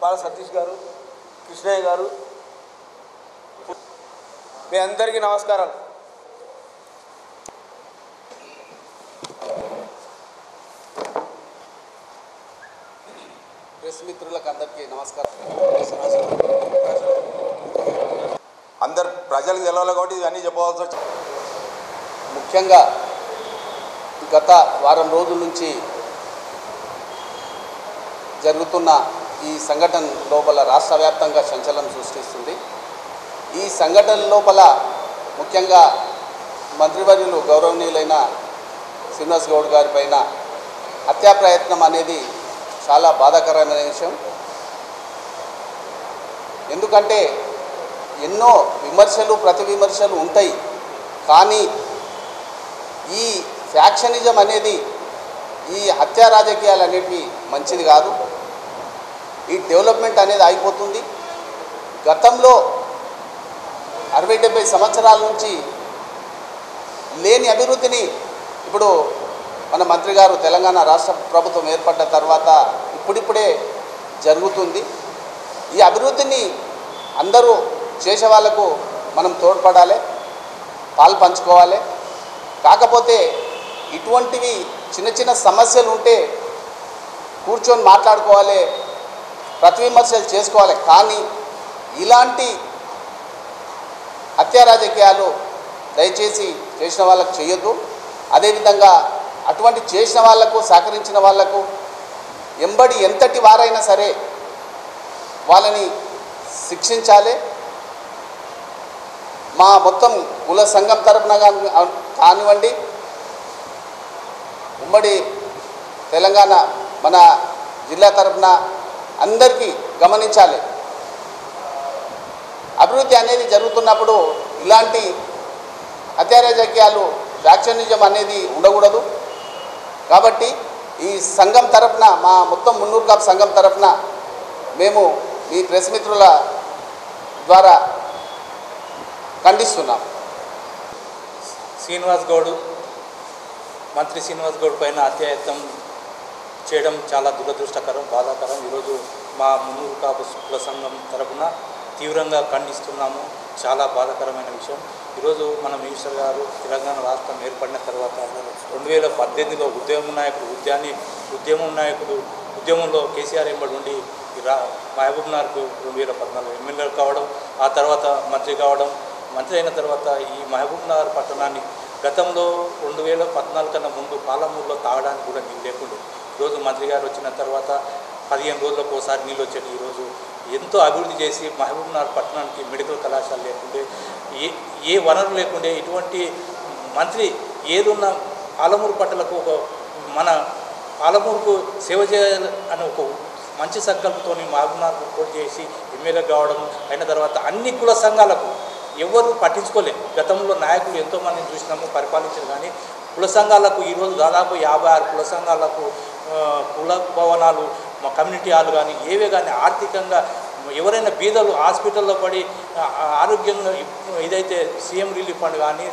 బాల సతీష్ గారు కృష్ణయ్య గారు మీ అందరికీ నమస్కారాలు ప్రెస్ మిత్రులకు అందరికీ నమస్కారం అందరు ప్రజలకు తెలవాలి కాబట్టి ఇవన్నీ చెప్పవలసి వచ్చింది ముఖ్యంగా గత వారం రోజుల నుంచి జరుగుతున్న ఈ సంఘటన లోపల రాష్ట్ర వ్యాప్తంగా సంచలనం సృష్టిస్తుంది ఈ సంఘటన లోపల ముఖ్యంగా మంత్రివర్యులు గౌరవనీయులైన శ్రీనివాస్ గౌడ్ గారి పైన హత్యా ప్రయత్నం అనేది చాలా బాధాకరమైన విషయం ఎందుకంటే ఎన్నో విమర్శలు ప్రతి విమర్శలు ఉంటాయి కానీ ఈ ఫ్యాక్షనిజం అనేది ఈ హత్యా రాజకీయాలు అనేటివి మంచిది కాదు ఈ డెవలప్మెంట్ అనేది అయిపోతుంది గతంలో అరవై డెబ్బై సంవత్సరాల నుంచి లేని అభివృద్ధిని ఇప్పుడు మన మంత్రి గారు తెలంగాణ రాష్ట్ర ప్రభుత్వం ఏర్పడ్డ తర్వాత ఇప్పుడిప్పుడే జరుగుతుంది ఈ అభివృద్ధిని అందరూ చేసే వాళ్ళకు మనం తోడ్పడాలి పాలు పంచుకోవాలి కాకపోతే ఇటువంటివి చిన్న చిన్న సమస్యలు ఉంటే కూర్చొని మాట్లాడుకోవాలి ప్రతి విమర్శలు చేసుకోవాలి కానీ ఇలాంటి హత్యా రాజకీయాలు దయచేసి చేసిన వాళ్ళకు చేయొద్దు అదేవిధంగా అటువంటి చేసిన వాళ్లకు సహకరించిన వాళ్లకు ఎంబడి ఎంతటి వారైనా సరే వాళ్ళని శిక్షించాలి మా మొత్తం కుల సంఘం తరపున కాని- కానివ్వండి ఉమ్మడి తెలంగాణ మన జిల్లా తరపున అందరికీ గమనించాలి అభివృద్ధి అనేది జరుగుతున్నప్పుడు ఇలాంటి హత్యా రాజకీయాలు ఫ్యాక్షనిజం అనేది ఉండకూడదు కాబట్టి ఈ సంఘం తరపున మా మొత్తం మున్నూరు కాపు సంఘం తరపున మేము ఈ ప్రెస్ మిత్రుల ద్వారా ఖండిస్తున్నాం శ్రీనివాస్ గౌడ్ మంత్రి శ్రీనివాస్ గౌడ్ పైన అత్యాయత్నం చేయడం చాలా దురదృష్టకరం బాధాకరం ఈరోజు మా మున్నూరు కాపు కుల సంఘం తరపున తీవ్రంగా ఖండిస్తున్నాము చాలా బాధాకరమైన విషయం ఈరోజు మన మినిస్టర్ గారు తెలంగాణ రాష్ట్రం ఏర్పడిన తర్వాత రెండు వేల పద్దెనిమిదిలో ఉద్యమ నాయకుడు ఉద్యాన్ని ఉద్యమం నాయకుడు ఉద్యమంలో కేసీఆర్ ఎంబడి ఉండి ఈ రా మహబూబ్ నగర్కు రెండు వేల పద్నాలుగు ఎమ్మెల్యే కావడం ఆ తర్వాత మంత్రి కావడం మంత్రి అయిన తర్వాత ఈ మహబూబ్ నగర్ పట్టణాన్ని గతంలో రెండు వేల పద్నాలుగు కన్నా ముందు పాలమూరులో తాగడానికి కూడా నీళ్ళు లేకుండే ఈరోజు మంత్రి గారు వచ్చిన తర్వాత పదిహేను రోజులకు ఒకసారి నీళ్ళు వచ్చేది ఈరోజు ఎంతో అభివృద్ధి చేసి మహబూబ్ నగర్ పట్టణానికి మెడికల్ కళాశాల లేకుండే ఏ ఏ వనరు లేకుండే ఇటువంటి మంత్రి ఏదున్న పాలమూరు పట్టణకు ఒక మన పాలమూరుకు సేవ చేయాలి అనే ఒక మంచి సంకల్పంతో మహబూబ్నగర్కు పోటీ చేసి ఎమ్మెల్యే కావడం అయిన తర్వాత అన్ని కుల సంఘాలకు ఎవరు పట్టించుకోలేదు గతంలో నాయకులు ఎంతోమందిని చూసినాము పరిపాలించారు కానీ కుల సంఘాలకు ఈరోజు దాదాపు యాభై ఆరు కుల సంఘాలకు ఆ, కుల భవనాలు మా కమ్యూనిటీ హాల్ కానీ ఏవే కానీ ఆర్థికంగా ఎవరైనా బీదలు హాస్పిటల్లో పడి ఆ, ఆరోగ్యంగా ఇప్- ఇదైతే సీఎం రిలీఫ్ ఫండ్ కానీ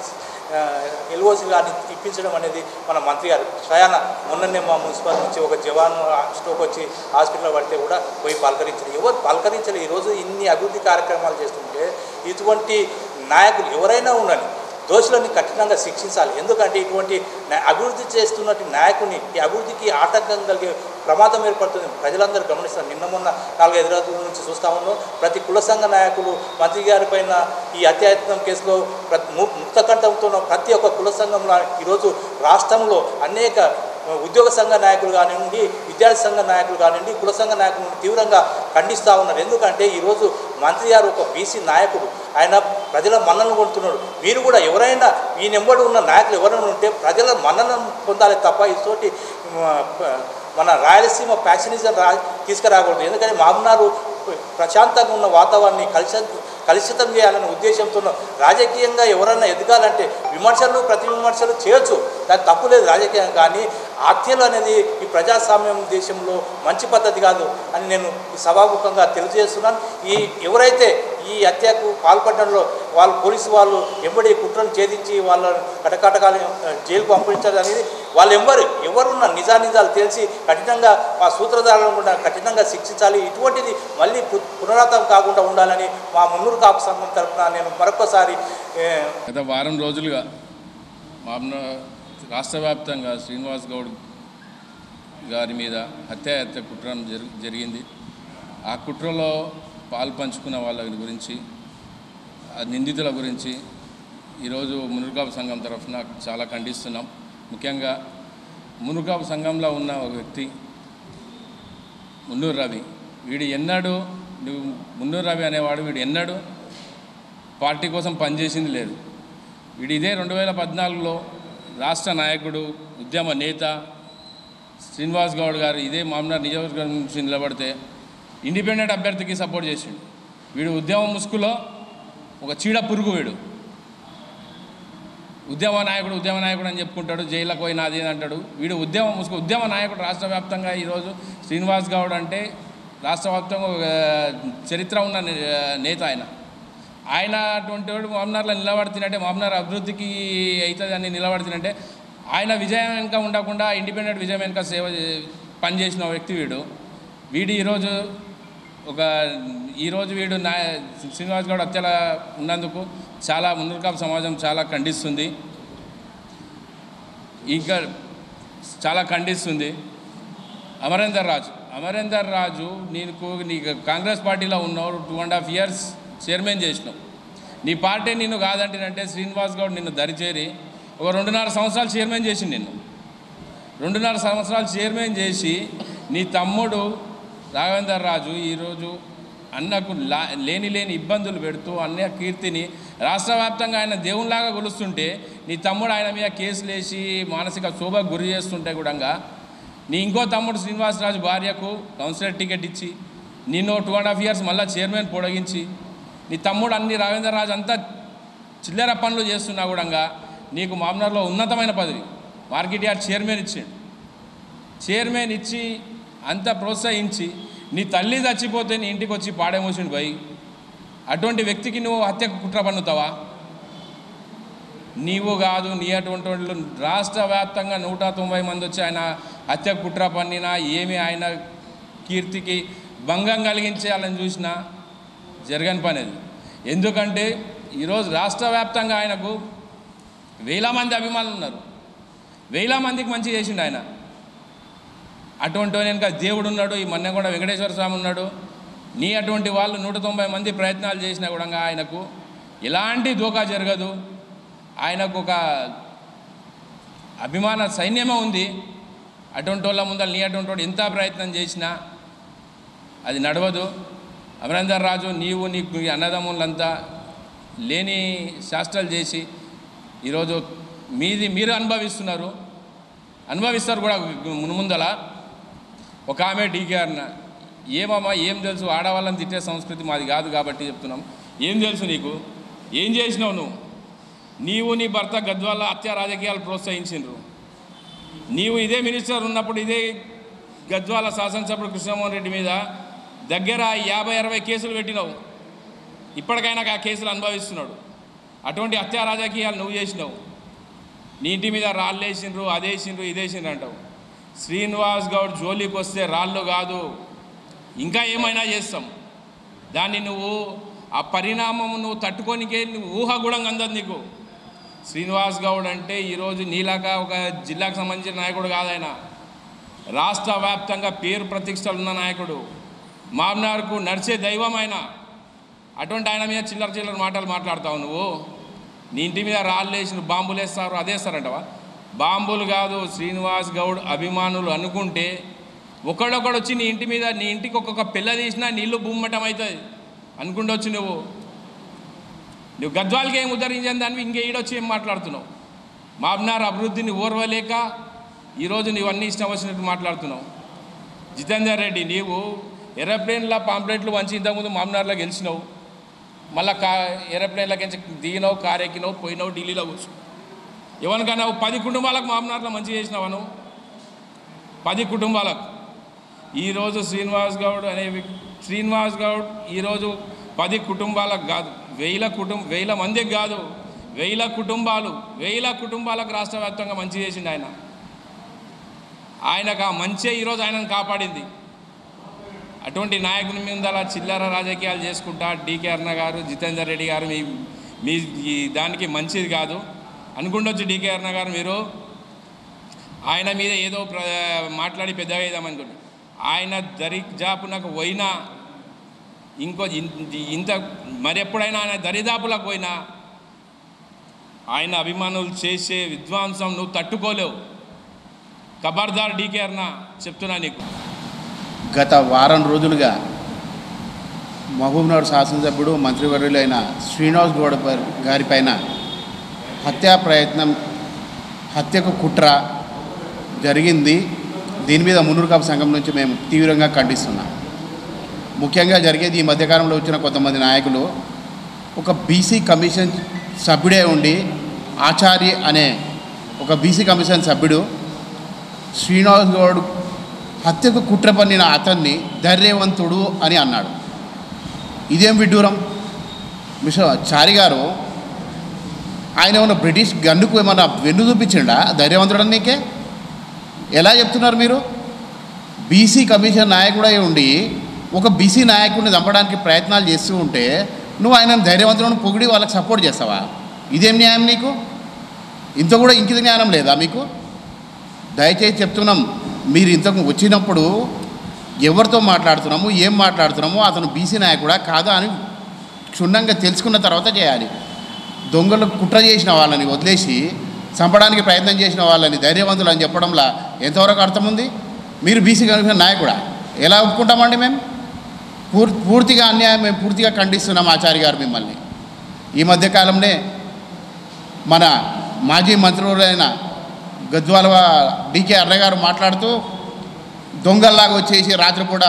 ఎల్ఓసి కానీ ఇప్పించడం అనేది మన మంత్రి గారు స్వయాన మొన్ననే మా మున్సిపల్ నుంచి ఒక జవాన్ స్ట్రోక్ వచ్చి హాస్పిటల్లో పడితే కూడా పోయి పలకరించారు ఎవరు పలకరించలేదు ఈరోజు ఇన్ని అభివృద్ధి కార్యక్రమాలు చేస్తుంటే ఇటువంటి నాయకులు ఎవరైనా ఉండండి దోషులని కఠినంగా శిక్షించాలి ఎందుకంటే ఇటువంటి నా- అభివృద్ధి చేస్తున్నట్టు నాయకుని ఈ అభివృద్ధికి ఆటంకం కలిగే ప్రమాదం ఏర్పడుతుంది ప్రజలందరూ గమనిస్తారు నిన్న మొన్న నాలుగైదు రోజుల నుంచి చూస్తా ఉన్నాం ప్రతి కుల సంఘ నాయకులు మంత్రి గారి పైన ఈ అత్యాయత్నం కేసులో ప్రతి ము- ముక్తకంఠంతో ఉన్న ప్రతి ఒక్క కుల సంఘంలో ఈరోజు రాష్ట్రంలో అనేక ఉద్యోగ సంఘ నాయకులు కానివ్వండి విద్యార్థి సంఘ నాయకులు కానివ్వండి కుల సంఘ నాయకులు తీవ్రంగా ఖండిస్తూ ఉన్నారు ఎందుకంటే ఈరోజు మంత్రి గారు ఒక బీసీ నాయకుడు ఆయన ప్రజల మన్ననలు కొడుతున్నాడు మీరు కూడా ఎవరైనా ఈ నెంబడి ఉన్న నాయకులు ఎవరైనా ఉంటే ప్రజల మన్ననను పొందాలి తప్ప ఇతోటి మన రాయలసీమ ప్యాషనిజం రా తీసుకురాకూడదు ఎందుకంటే మామూనారు ప్రశాంతంగా ఉన్న వాతావరణాన్ని కలిసి కలుషితం చేయాలనే ఉద్దేశంతో రాజకీయంగా ఎవరన్నా ఎదగాలంటే విమర్శలు ప్రతి విమర్శలు చేయొచ్చు దానికి తప్పు లేదు రాజకీయం కానీ హత్యలు అనేది ఈ ప్రజాస్వామ్యం దేశంలో మంచి పద్ధతి కాదు అని నేను ఈ సభాముఖంగా తెలియజేస్తున్నాను ఈ ఎవరైతే ఈ హత్యకు పాల్పడడంలో వాళ్ళు పోలీసు వాళ్ళు ఎంబడి కుట్రను ఛేదించి వాళ్ళ కటకటకాలు జైలుకు పంపించారు అనేది వాళ్ళు ఎవరు ఎవరున్న నిజానిజాలు తెలిసి కఠినంగా మా సూత్రధారులను కూడా కఠినంగా శిక్షించాలి ఇటువంటిది మళ్ళీ పు- పునరావృతం కాకుండా ఉండాలని మా మున్నూరు కాపు సంఘం తరఫున నేను మరొకసారి ఏ, గత వారం రోజులుగా మామూలు రాష్ట్ర వ్యాప్తంగా శ్రీనివాస్ గౌడ్ గారి మీద హత్యాహత్య కుట్ర జరి జరిగింది ఆ కుట్రలో పాలు పంచుకున్న వాళ్ళ గురించి ఆ నిందితుల గురించి ఈరోజు మునుగాపు సంఘం తరఫున చాలా ఖండిస్తున్నాం ముఖ్యంగా మునుగాపు సంఘంలో ఉన్న ఒక వ్యక్తి మున్నూరు రవి వీడు ఎన్నడూ నువ్వు మున్నూరు రవి అనేవాడు వీడు ఎన్నడూ పార్టీ కోసం పనిచేసింది లేదు వీడు ఇదే రెండు వేల పద్నాలుగులో రాష్ట్ర నాయకుడు ఉద్యమ నేత శ్రీనివాస్ గౌడ్ గారు ఇదే మామూలు నియోజకవర్గం నుంచి నిలబడితే ఇండిపెండెంట్ అభ్యర్థికి సపోర్ట్ చేసిండు వీడు ఉద్యమ ముసుగులో ఒక చీడ పురుగు వీడు ఉద్యమ నాయకుడు ఉద్యమ నాయకుడు అని చెప్పుకుంటాడు జైలకు పోయినా అది ఇది అంటాడు వీడు ఉద్యమ ముసుగు ఉద్యమ నాయకుడు రాష్ట్ర వ్యాప్తంగా ఈరోజు శ్రీనివాస్ గౌడ్ అంటే రాష్ట్ర వ్యాప్తంగా ఒక చరిత్ర ఉన్న నే- నేత ఆయన ఆయన అటువంటి వాడు మామనార్లో నిలబడుతున్నట్టే మామనార్ అభివృద్ధికి అవుతుంది అని నిలబడుతున్నట్టే ఆయన విజయం వెనుక ఉండకుండా ఇండిపెండెంట్ విజయం వెనుక సేవ చే- పనిచేసిన వ్యక్తి వీడు వీడు ఈరోజు ఒక ఈరోజు వీడు నా శ్రీనివాస్ గౌడ్ హత్యల ఉన్నందుకు చాలా ముందుకాపు సమాజం చాలా ఖండిస్తుంది ఇంకా చాలా ఖండిస్తుంది అమరేందర్ రాజు అమరేందర్ రాజు నీకు నీకు కాంగ్రెస్ పార్టీలో ఉన్నావు two and half years chairman చేసినావు నీ పార్టీ నిన్ను కాదంటేనంటే శ్రీనివాస్ గౌడ్ నిన్ను దరిచేరి ఒక రెండున్నర సంవత్సరాలు చైర్మన్ చేసిండు నిన్ను రెండున్నర సంవత్సరాలు చైర్మన్ చేసి నీ తమ్ముడు రాఘవేందర్ రాజు ఈరోజు అన్నకు లా లేని లేని ఇబ్బందులు పెడుతూ అన్న కీర్తిని రాష్ట్ర వ్యాప్తంగా ఆయన దేవునిలాగా కొలుస్తుంటే నీ తమ్ముడు ఆయన మీద కేసులు వేసి మానసిక శోభకు గురి చేస్తుంటే కూడా నీ ఇంకో తమ్ముడు శ్రీనివాసరాజు భార్యకు కౌన్సిలర్ టికెట్ ఇచ్చి నిన్ను టూ అండ్ హాఫ్ ఇయర్స్ మళ్ళీ చైర్మన్ పొడిగించి నీ తమ్ముడు అన్ని రాఘవేంద్ర రాజు అంతా చిల్లర పనులు చేస్తున్నా కూడా నీకు మామనార్లో ఉన్నతమైన పదవి మార్కెట్ యార్డ్ చైర్మన్ ఇచ్చాడు చైర్మన్ ఇచ్చి అంత ప్రోత్సహించి నీ తల్లి చచ్చిపోతే నీ ఇంటికి వచ్చి పాడేమోసిండు పోయి అటువంటి వ్యక్తికి నువ్వు హత్యకు కుట్ర పన్నుతావా నీవు కాదు నీ అటువంటి వాళ్ళు రాష్ట్ర వ్యాప్తంగా నూట తొంభై మంది వచ్చి ఆయన హత్య కుట్ర పన్నినా ఏమి ఆయన కీర్తికి భంగం కలిగించేయాలని చూసినా జరగని పని అది ఎందుకంటే ఈరోజు రాష్ట్ర వ్యాప్తంగా ఆయనకు వేల మంది అభిమానులు ఉన్నారు వేల మందికి మంచి చేసిండు ఆయన అటువంటి వాని వెనుక దేవుడు ఉన్నాడు ఈ మొన్న కూడా వెంకటేశ్వర స్వామి ఉన్నాడు నీ అటువంటి వాళ్ళు నూట తొంభై మంది ప్రయత్నాలు చేసినా కూడా ఆయనకు ఎలాంటి దోకా జరగదు ఆయనకు ఒక అభిమాన సైన్యమే ఉంది అటువంటి వాళ్ళ ముందర నీ అటువంటి వాడు ఎంత ప్రయత్నం చేసినా అది నడవదు అమరేందర్ రాజు నీవు నీకు నీ అన్నదమ్ములంతా లేని శాస్త్రాలు చేసి ఈరోజు మీది మీరు అనుభవిస్తున్నారు అనుభవిస్తారు కూడా మున్ముందల ఒక ఆమె డీకేఆర్న ఏమమ్మా ఏం తెలుసు ఆడవాళ్ళని తిట్టే సంస్కృతి మాది కాదు కాబట్టి చెప్తున్నాం ఏం తెలుసు నీకు ఏం చేసినావు నువ్వు నీవు నీ భర్త గద్వాల హత్య రాజకీయాలు ప్రోత్సహించిండ్రు నీవు ఇదే మినిస్టర్ ఉన్నప్పుడు ఇదే గద్వాల శాసనసభ్యుడు కృష్ణమోహన్ రెడ్డి మీద దగ్గర యాభై అరవై కేసులు పెట్టినావు ఇప్పటికైనా ఆ కేసులు అనుభవిస్తున్నాడు అటువంటి హత్యా రాజకీయాలు నువ్వు చేసినావు నీ ఇంటి మీద రాళ్ళు వేసిండ్రు అదేసిండ్రు ఇదేసిండ్రు అంటావు శ్రీనివాస్ గౌడ్ జోలికి వస్తే రాళ్ళు కాదు ఇంకా ఏమైనా చేస్తాం దాన్ని నువ్వు ఆ పరిణామం నువ్వు తట్టుకోనికే నువ్వు ఊహ కూడా అందదు నీకు శ్రీనివాస్ గౌడ్ అంటే ఈరోజు నీలాగా ఒక జిల్లాకు సంబంధించిన నాయకుడు కాదాయన రాష్ట్ర వ్యాప్తంగా పేరు ప్రతిష్టలు ఉన్న నాయకుడు మామ్నార్కు నడిచే దైవం ఆయన అటువంటి ఆయన మీద చిల్లర చిల్లర మాటలు మాట్లాడతావు నువ్వు నీ ఇంటి మీద రాళ్ళు వేసిన బాంబులు వేస్తారు అదేస్తారంటవా బాంబులు కాదు శ్రీనివాస్ గౌడ్ అభిమానులు అనుకుంటే ఒకడొకడు వచ్చి నీ ఇంటి మీద నీ ఇంటికి ఒక్కొక్క పిల్ల తీసినా నీళ్ళు బుమ్మటం అవుతుంది అనుకుంటొచ్చు నువ్వు నువ్వు గద్వాలకి ఏం ఉద్ధరించని దాన్ని ఇంకే ఈడొచ్చి ఏం మాట్లాడుతున్నావు మాబ్నార్ అభివృద్ధిని ఓర్వలేక ఈరోజు నీవు అన్ని ఇష్టం వచ్చినట్టు మాట్లాడుతున్నావు జితేందర్ రెడ్డి నీవు ఏరోప్లేన్ల పాంప్లెట్లు వంచి ఇంతకుముందు మామ్నార్లో గెలిచినావు మళ్ళా కా ఏరోప్లేన్లకి దిగినావు కారు ఎక్కినావు పోయినావు ఢిల్లీలో కూర్చో ఎవరికైనా పది కుటుంబాలకు మామనార్లో మంచి చేసినావా నువ్వు పది కుటుంబాలకు ఈరోజు శ్రీనివాస్ గౌడ్ అనే వ్యక్- శ్రీనివాస్ గౌడ్ ఈరోజు పది కుటుంబాలకు కాదు వేల కుటుంబ వేల మందికి కాదు వేల కుటుంబాలు వేల కుటుంబాలకు రాష్ట్ర వ్యాప్తంగా మంచి చేసిండు ఆయన ఆయనకు ఆ మంచే ఈరోజు ఆయనను కాపాడింది అటువంటి నాయకుని మీద అలా చిల్లర రాజకీయాలు చేసుకుంటా డీకే అర్ణ గారు జితేందర్ రెడ్డి గారు మీ మీ ఈ దానికి మంచిది కాదు అనుకుంటొచ్చు డీకే అర్ణ గారు మీరు ఆయన మీద ఏదో ప్ర మాట్లాడి పెద్దగా వేద్దామనుకోండి ఆయన దరిజాపునకు పోయినా ఇంకో ఇన్- ఇంత మరెప్పుడైనా ఆయన దరిదాపులకు పోయినా ఆయన అభిమానులు చేసే విధ్వంసం నువ్వు తట్టుకోలేవు ఖబర్దార్ డీకే అర్ణ చెప్తున్నా నీకు గత వారం రోజులుగా మహబూబ్నగర్ శాసనసభ్యుడు మంత్రివర్యులైన శ్రీనివాస్ గౌడ్ పై- గారిపైన హత్యా ప్రయత్నం హత్యకు కుట్ర జరిగింది దీని మీద మున్నూరు కాపు సంఘం నుంచి మేము తీవ్రంగా ఖండిస్తున్నాం ముఖ్యంగా జరిగేది ఈ మధ్యకాలంలో వచ్చిన కొంతమంది నాయకులు ఒక బీసీ కమిషన్ సభ్యుడే ఉండి ఆచార్య అనే ఒక బీసీ కమిషన్ సభ్యుడు శ్రీనివాస్ గౌడ్ హత్యకు కుట్ర పన్నిన అతన్ని ధైర్యవంతుడు అని అన్నాడు ఇదేం విడ్డూరం మిస్టర్ చారి గారు ఆయన ఏమన్నా బ్రిటిష్ గన్నుకు ఏమన్నా వెన్ను చూపించిండా ధైర్యవంతుడు నీకే ఎలా చెప్తున్నారు మీరు బీసీ కమిషన్ నాయకుడై ఉండి ఒక బీసీ నాయకుడిని చంపడానికి ప్రయత్నాలు చేస్తూ ఉంటే నువ్వు ఆయన ధైర్యవంతులను పొగిడి వాళ్ళకి సపోర్ట్ చేస్తావా ఇదేం న్యాయం నీకు ఇంత కూడా ఇంకిత జ్ఞానం లేదా మీకు దయచేసి చెప్తున్నాం మీరు ఇంతకు వచ్చినప్పుడు ఎవరితో మాట్లాడుతున్నాము ఏం మాట్లాడుతున్నాము అతను బీసీ నాయకుడా కాదా అని క్షుణ్ణంగా తెలుసుకున్న తర్వాత చేయాలి దొంగలు కుట్ర చేసిన వాళ్ళని వదిలేసి చంపడానికి ప్రయత్నం చేసిన వాళ్ళని ధైర్యవంతులు అని చెప్పడంలో ఎంతవరకు అర్థం ఉంది మీరు బీసీ కమిషన్ నాయకుడా ఎలా ఒప్పుకుంటామండి మేము పూర్ పూర్తిగా అన్యాయం మేము పూర్తిగా ఖండిస్తున్నాం ఆచార్య గారు మిమ్మల్ని ఈ మధ్యకాలంలో మన మాజీ మంత్రులైన గద్వాల డీకే అర్రగారు మాట్లాడుతూ దొంగల్లాగా వచ్చేసి రాత్రిపూట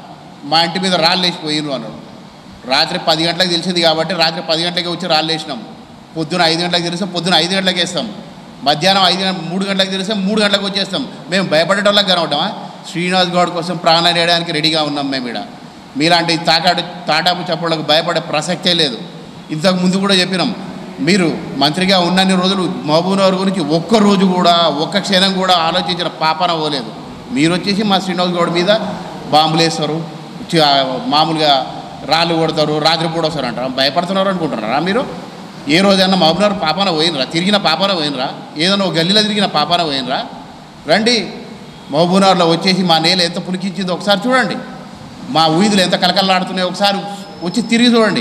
మా ఇంటి మీద రాళ్ళు వేసిపోయిను అన్నాడు రాత్రి పది గంటలకు తెలిసింది కాబట్టి రాత్రి పది గంటలకి వచ్చి రాళ్ళు వేసినాం పొద్దున ఐదు గంటలకు తెలిస్తే పొద్దున ఐదు గంటలకు వేస్తాం మధ్యాహ్నం ఐదు గంట మూడు గంటలకు తెలిస్తే మూడు గంటలకు వచ్చేస్తాం మేము భయపడేటోళ్ళకి కనవటమా శ్రీనివాస్ గౌడ్ కోసం ప్రాణం వేయడానికి రెడీగా ఉన్నాం మేము ఇక్కడ మీలాంటి తాకాడు తాటాపు చప్పుళ్ళకు భయపడే ప్రసక్తే లేదు ఇంతకు ముందు కూడా చెప్పినాం మీరు మంత్రిగా ఉన్నన్ని రోజులు మహబూబ్నగర్ గురించి ఒక్క రోజు కూడా ఒక్క క్షణం కూడా ఆలోచించిన పాపన పోలేదు మీరు వచ్చేసి మా శ్రీనివాస్ గౌడ్ మీద బాంబులు వేస్తారు చి- ఆ, మామూలుగా రాళ్ళు కొడతారు రాత్రిపూట వస్తారు అంటారా భయపడుతున్నారు అనుకుంటున్నారా మీరు ఏ రోజైనా మహబూబ్నగర్ పాపాన పోయినరా తిరిగిన పాపాన పోయినరా ఏదైనా ఒక గల్లీలో తిరిగిన పాపాన పోయినరా రండి మహబూబ్నగర్లో వచ్చేసి మా నేల ఎంత పులికించిందో ఒకసారి చూడండి మా వీధులు ఎంత కలకలలాడుతున్నాయో ఒకసారి వచ్చి తిరిగి చూడండి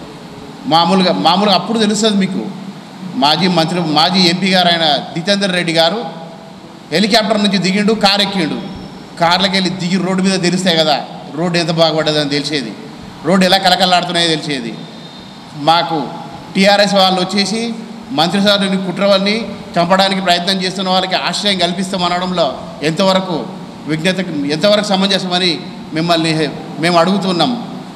మామూలుగా మామూలుగా అప్పుడు తెలుస్తుంది మీకు మాజీ మంత్రి మాజీ ఎంపీ గారు ఆయన జితేందర్ రెడ్డి గారు హెలికాప్టర్ నుంచి దిగిండు కారు ఎక్కిండు కార్లకి వెళ్ళి దిగి రోడ్డు మీద తెలిస్తే కదా రోడ్డు ఎంత బాగుపడ్డదని తెలిసేది రోడ్డు ఎలా కలకలాడుతున్నాయో తెలిసేది మాకు టీఆర్ఎస్ వాళ్ళు వచ్చేసి మంత్రి సార్ని కుట్రవల్ని చంపడానికి ప్రయత్నం చేస్తున్న వాళ్ళకి ఆశ్రయం కల్పిస్తామనడంలో ఎంతవరకు విజ్ఞతకు ఎంతవరకు సమంజసమని మిమ్మల్ని హె- మేము అడుగుతున్నాం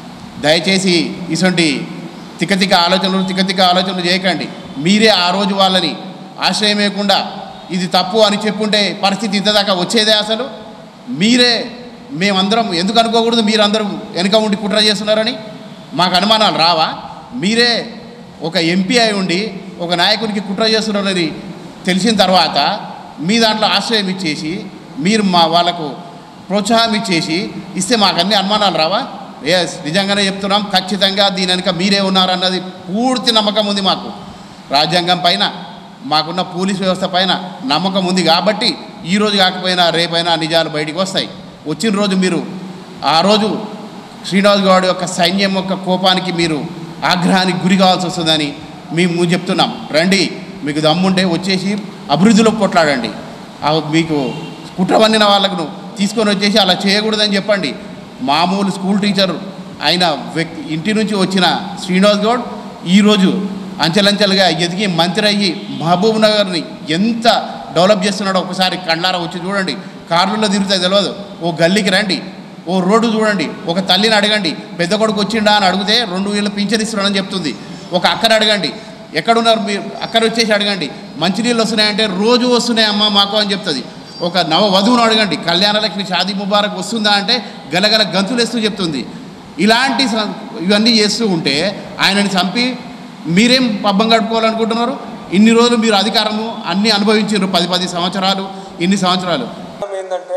దయచేసి ఇటువంటి తిక్కతిక్క ఆలోచనలు తిక్కతిక్క ఆలోచనలు చేయకండి మీరే ఆ రోజు వాళ్ళని ఆశ్రయం వేయకుండా ఇది తప్పు అని చెప్పుంటే పరిస్థితి ఇంతదాకా వచ్చేదే అసలు మీరే మేమందరం ఎందుకు అనుకోకూడదు మీరందరూ వెనుక ఉండి కుట్ర చేస్తున్నారని మాకు అనుమానాలు రావా మీరే ఒక ఎంపీ అయి ఉండి ఒక నాయకునికి కుట్ర చేస్తున్నారని తెలిసిన తర్వాత మీ దాంట్లో ఆశ్రయం ఇచ్చేసి మీరు మా వాళ్ళకు ప్రోత్సాహం ఇచ్చేసి ఇస్తే మాకు అన్ని అనుమానాలు రావా ఎస్ నిజంగానే చెప్తున్నాం ఖచ్చితంగా దీని వెనుక మీరే ఉన్నారన్నది పూర్తి నమ్మకం ఉంది మాకు రాజ్యాంగం పైన మాకున్న పోలీస్ వ్యవస్థ పైన నమ్మకం ఉంది కాబట్టి ఈ రోజు కాకపోయినా రేపైనా నిజాలు బయటికి వస్తాయి వచ్చిన రోజు మీరు ఆ రోజు శ్రీనివాస్ గౌడ్ యొక్క సైన్యం యొక్క కోపానికి మీరు ఆగ్రహానికి గురి కావాల్సి వస్తుందని మేము చెప్తున్నాం రండి మీకు దమ్ముంటే వచ్చేసి అభివృద్ధిలో కొట్లాడండి ఆ మీకు కుట్ర పన్నిన వాళ్ళకు తీసుకొని వచ్చేసి అలా చేయకూడదని చెప్పండి మామూలు స్కూల్ టీచర్ అయిన వ్యక్తి ఇంటి నుంచి వచ్చిన శ్రీనివాస్ గౌడ్ ఈరోజు అంచెలంచెలుగా ఎదిగి మంత్రి అయ్యి మహబూబ్ నగర్ని ఎంత డెవలప్ చేస్తున్నాడో ఒకసారి కళ్ళారా వచ్చి చూడండి కార్లలో తిరుగుతాయి తెలియదు ఓ గల్లీకి రండి ఓ రోడ్డు చూడండి ఒక తల్లిని అడగండి పెద్ద కొడుకు వచ్చిండా అని అడిగితే రెండు వేలు పింఛన్ ఇస్తున్నాడని చెప్తుంది ఒక అక్కని అడగండి ఎక్కడున్నారు మీరు అక్కడ వచ్చేసి అడగండి మంచినీళ్ళు వస్తున్నాయంటే రోజు వస్తున్నాయమ్మా మాకు అని చెప్తుంది ఒక నవ వధువును అడగండి కళ్యాణలక్ష్మి షాదీ ముబారక్ వస్తుందా అంటే గలగల గంతులేస్తూ చెప్తుంది ఇలాంటి స- ఇవన్నీ చేస్తూ ఉంటే ఆయనని చంపి మీరేం పబ్బం గడుపుకోవాలనుకుంటున్నారు ఇన్ని రోజులు మీరు అధికారము అన్నీ అనుభవించారు పది పది సంవత్సరాలు ఇన్ని సంవత్సరాలు కారణం ఏంటంటే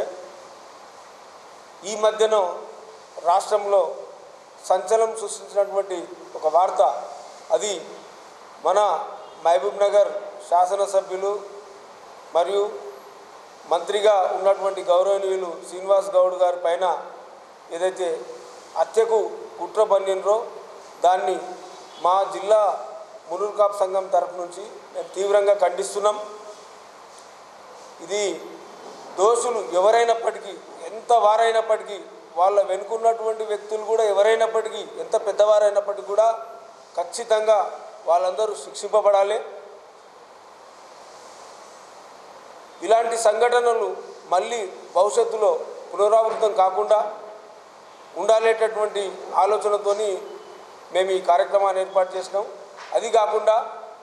ఈ మధ్యన రాష్ట్రంలో సంచలనం సృష్టించినటువంటి ఒక వార్త అది మన మహబూబ్ నగర్ శాసనసభ్యులు మరియు మంత్రిగా ఉన్నటువంటి గౌరవనీయులు శ్రీనివాస్ గౌడ్ గారి పైన ఏదైతే హత్యకు కుట్ర పన్నినరో దాన్ని మా జిల్లా మునూరు కాపు సంఘం తరపు నుంచి మేము తీవ్రంగా ఖండిస్తున్నాం ఇది దోషులు ఎవరైనప్పటికీ ఎంత వారైనప్పటికీ వాళ్ళ వెనుకున్నటువంటి వ్యక్తులు కూడా ఎవరైనప్పటికీ ఎంత పెద్దవారైనప్పటికీ కూడా ఖచ్చితంగా వాళ్ళందరూ శిక్షింపబడాలి ఇలాంటి సంఘటనలు మళ్ళీ భవిష్యత్తులో పునరావృతం కాకుండా ఉండాలేటటువంటి ఆలోచనతోని మేము ఈ కార్యక్రమాన్ని ఏర్పాటు చేసినాం అది కాకుండా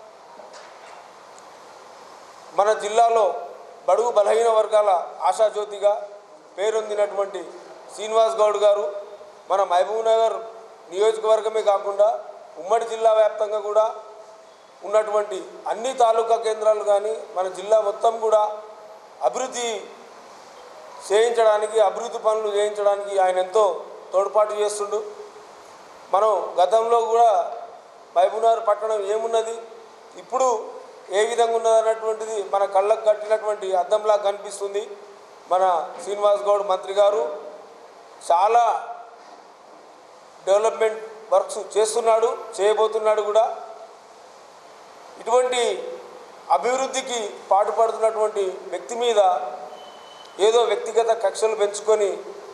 మన జిల్లాలో బడుగు బలహీన వర్గాల ఆశాజ్యోతిగా పేరొందినటువంటి శ్రీనివాస్ గౌడ్ గారు మన మహబూబ్ నగర్ నియోజకవర్గమే కాకుండా ఉమ్మడి జిల్లా వ్యాప్తంగా కూడా ఉన్నటువంటి అన్ని తాలూకా కేంద్రాలు కానీ మన జిల్లా మొత్తం కూడా అభివృద్ధి చేయించడానికి అభివృద్ధి పనులు చేయించడానికి ఆయన ఎంతో తోడ్పాటు చేస్తుండు మనం గతంలో కూడా మహబూబ్నగర్ పట్టణం ఏమున్నది ఇప్పుడు ఏ విధంగా ఉన్నది అన్నటువంటిది మన కళ్ళకు కట్టినటువంటి అద్దంలా కనిపిస్తుంది మన శ్రీనివాస్ గౌడ్ మంత్రి గారు చాలా డెవలప్మెంట్ వర్క్స్ చేస్తున్నాడు చేయబోతున్నాడు కూడా ఇటువంటి అభివృద్ధికి పాటుపడుతున్నటువంటి వ్యక్తి మీద ఏదో వ్యక్తిగత కక్షలు పెంచుకొని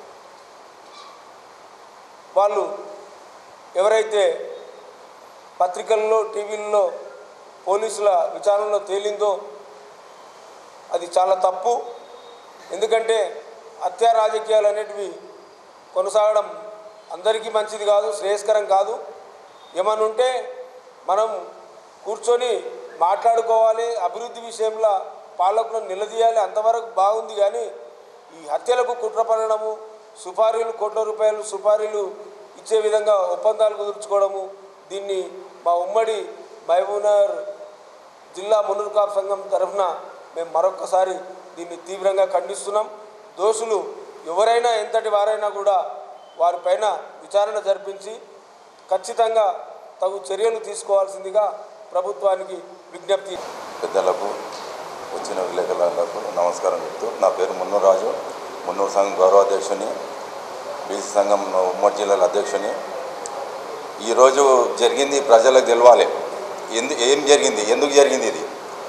వాళ్ళు ఎవరైతే పత్రికల్లో టీవీల్లో పోలీసుల విచారణలో తేలిందో అది చాలా తప్పు ఎందుకంటే హత్యా రాజకీయాలు అనేటివి కొనసాగడం అందరికీ మంచిది కాదు శ్రేయస్కరం కాదు ఏమన్నా ఉంటే మనం కూర్చొని మాట్లాడుకోవాలి అభివృద్ధి విషయంలో పాలకులను నిలదీయాలి అంతవరకు బాగుంది కానీ ఈ హత్యలకు కుట్ర పడడము సుపారీలు కోట్ల రూపాయలు సుపారీలు ఇచ్చే విధంగా ఒప్పందాలు కుదుర్చుకోవడము దీన్ని మా ఉమ్మడి మహబూబ్నగర్ జిల్లా మున్నూరు కాపు సంఘం తరఫున మేము మరొక్కసారి దీన్ని తీవ్రంగా ఖండిస్తున్నాం దోషులు ఎవరైనా ఎంతటి వారైనా కూడా వారిపైన విచారణ జరిపించి ఖచ్చితంగా తగు చర్యలు తీసుకోవాల్సిందిగా ప్రభుత్వానికి విజ్ఞప్తి పెద్దలకు వచ్చిన విలేకరులకు నమస్కారం చెప్తూ నా పేరు మున్నూరు రాజు మున్నూరు సంఘం గౌరవాధ్యక్షుని బీసీ సంఘం ఉమ్మడి జిల్లాల అధ్యక్షుని ఈరోజు జరిగింది ప్రజలకు తెలవాలి ఎందు ఏం జరిగింది ఎందుకు జరిగింది ఇది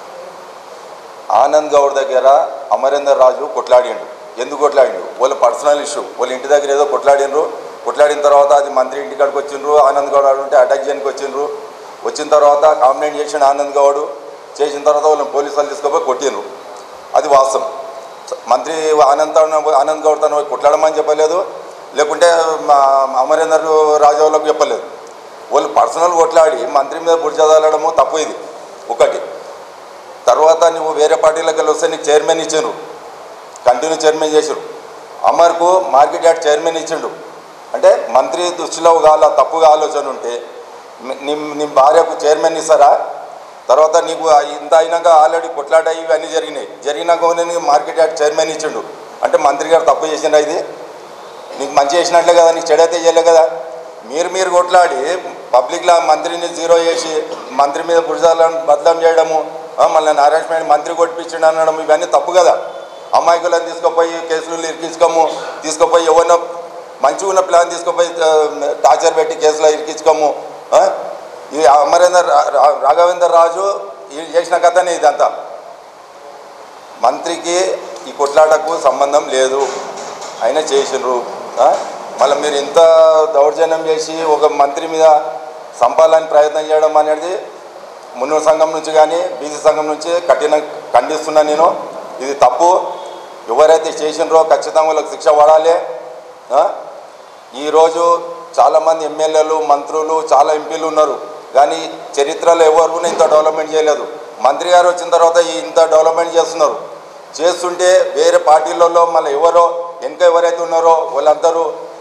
ఆనంద్ గౌడ్ దగ్గర అమరేందర్ రాజు కొట్లాడిండు ఎందుకు కొట్లాడిండు వాళ్ళ పర్సనల్ ఇష్యూ వాళ్ళ ఇంటి దగ్గర ఏదో కొట్లాడినరు కొట్లాడిన తర్వాత అది మంత్రి ఇంటికాడికి వచ్చిండ్రు ఆనంద్ గౌడ్ ఆడు ఉంటే అటాక్ చేయడానికి వచ్చిండ్రు వచ్చిన తర్వాత కంప్లైంట్ చేసిన ఆనంద్ గౌడ్ చేసిన తర్వాత వాళ్ళని పోలీసు వాళ్ళు తీసుకుపోయి కొట్టిండ్రు అది వాస్తవం మంత్రి ఆనంద్ ఆనంద్ గౌడ్ తను కొట్లాడమని చెప్పలేదు లేకుంటే మా అమరేందర్ రాజు వాళ్ళకు చెప్పలేదు వాళ్ళు పర్సనల్ కొట్లాడి మంత్రి మీద బుడిచదలడము తప్పు ఇది ఒకటి తర్వాత నువ్వు వేరే పార్టీలకు వెళ్ళి వస్తే నీకు చైర్మన్ ఇచ్చిండ్రు కంటిన్యూ చైర్మన్ చేసారు అమర్కు మార్కెట్ యార్డ్ చైర్మన్ ఇచ్చిండు అంటే మంత్రి దృష్టిలో కాల తప్పుగా ఆలోచన ఉంటే నీ నీ భార్యకు చైర్మన్ ఇస్తారా తర్వాత నీకు ఇంత అయినాక ఆల్రెడీ కొట్లాట ఇవన్నీ జరిగినాయి జరిగినాక నీకు మార్కెట్ యార్డ్ చైర్మన్ ఇచ్చిండు అంటే మంత్రి గారు తప్పు చేసిండా ఇది నీకు మంచి చేసినట్లే కదా నీకు చెడైతే చేయలే కదా మీరు మీరు కొట్లాడి పబ్లిక్లో మంత్రిని జీరో చేసి మంత్రి మీద పురుషాలను బదలం చేయడము ఆ, మళ్ళీ నారాయణ మంత్రి కొట్టించండి అనడం ఇవన్నీ తప్పు కదా అమాయకులను తీసుకుపోయి కేసులు ఇరికించుకోము తీసుకుపోయి ఎవరినో మంచిగా ఉన్న ప్లాన్ తీసుకుపోయి ఆ, టార్చర్ పెట్టి కేసులో ఇరికించుకోము ఆ? ఈ అమరేందర్ రా- రా- రాఘవేందర్ రాజు ఈ చేసిన కథనే ఇదంతా మంత్రికి ఈ కొట్లాటకు సంబంధం లేదు అయినా చేసిండ్రు ఆ? మళ్ళీ మీరు ఇంత దౌర్జన్యం చేసి ఒక మంత్రి మీద సంపాలని ప్రయత్నం చేయడం అనేది మున్నూరు సంఘం నుంచి కానీ బీసీ సంఘం నుంచి కఠిన ఖండిస్తున్నా నేను ఇది తప్పు ఎవరైతే చేసినరో ఖచ్చితంగా వాళ్ళకి శిక్ష పడాలి ఆ? ఈరోజు చాలామంది ఎమ్మెల్యేలు మంత్రులు చాలా ఎంపీలు ఉన్నారు కానీ చరిత్రలో ఎవరు కూడా ఇంత డెవలప్మెంట్ చేయలేదు మంత్రి గారు వచ్చిన తర్వాత ఈ ఇంత డెవలప్మెంట్ చేస్తున్నారు చేస్తుంటే వేరే పార్టీలలో మళ్ళీ ఎవరో వెనక ఎవరైతే ఉన్నారో వాళ్ళందరూ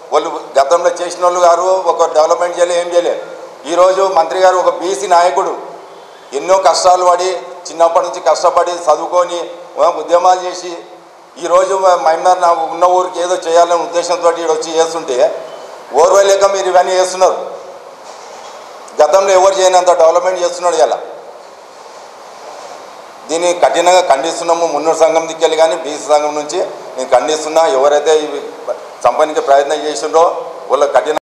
వాళ్ళు గతంలో చేసిన వాళ్ళు గారు ఒక డెవలప్మెంట్ చేయలే ఏం చేయలే ఈరోజు మంత్రి గారు ఒక బీసీ నాయకుడు ఎన్నో కష్టాలు పడి చిన్నప్పటి నుంచి కష్టపడి చదువుకొని ఆ, ఉద్యమాలు చేసి ఈరోజు మైమర్ నా ఉన్న ఊరికి ఏదో చేయాలనే ఉద్దేశంతో ఈడ వచ్చి చేస్తుంటే ఓర్వలేక మీరు ఇవన్నీ చేస్తున్నారు గతంలో ఎవరు చేయనంత డెవలప్మెంట్ చేస్తున్నాడు ఇలా దీన్ని కఠినంగా ఖండిస్తున్నాము మున్నూరు సంఘం దిక్కెళ్ళి కానీ బీసీ సంఘం నుంచి నేను ఖండిస్తున్నా ఎవరైతే ఇవి చంపడానికి ప్రయత్నం చేసిండ్రో వాళ్ళ కఠిన